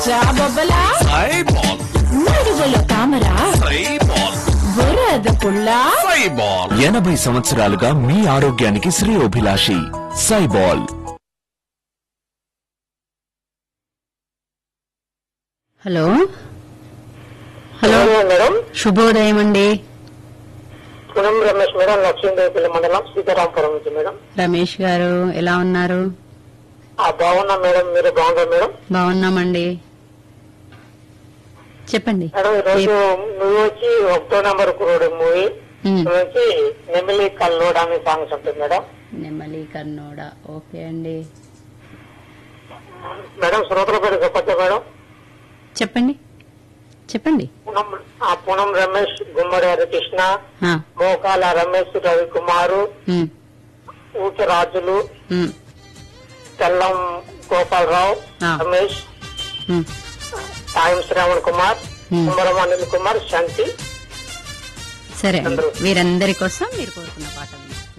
జాబొబ్బలా సైబాల్ నడువుల తామరా సైబాల్ బురద పుల్లా సైబాల్ ఎనభై సంవత్సరాలుగా మీ ఆరోగ్యానికి శ్రేయోభిలాషి సైబాల్ హలో హలో మేడం శుభోదయం అండి పునం రమేష్ మేడం లక్ష్మీదేవిపల్లి మండలం సీతారాంపురం నుంచి మేడం రమేష్ గారు ఎలా ఉన్నారు ఆ బాగున్నా మేడం మీరు బాగున్నారు మేడం బాగున్నామండి చెప్పండి మేడం ఈరోజు నువ్వు వచ్చి ఒకటో నెంబర్ కురుడు మూవీ ఉమ్, నుంచి నెమిలి కల్లోడ్ అనే సాంగ్స్ ఉంటుంది మేడం నెమ్మలి కన్నోడ ఓకే అండి మేడం శ్రోతల పేరు చెప్పచ్చా మేడం చెప్పండి చెప్పండి పునం ఆ పునం రమేష్ గుమ్మడి హరికృష్ణ ఆ, మోకాల రమేష్ రవికుమారు ఉమ్, ఊకి రాజులు ఉమ్, తెల్లం గోపాలరావు ఆ. రమేష్ ఉమ్. సాయం శ్రావణ్ కుమార్ ఉమ్. కుమరం అనిల్ కుమార్ శాంతి సరే అండి వీరందరి కోసం మీరు కోరుకున్న పాట వినండి.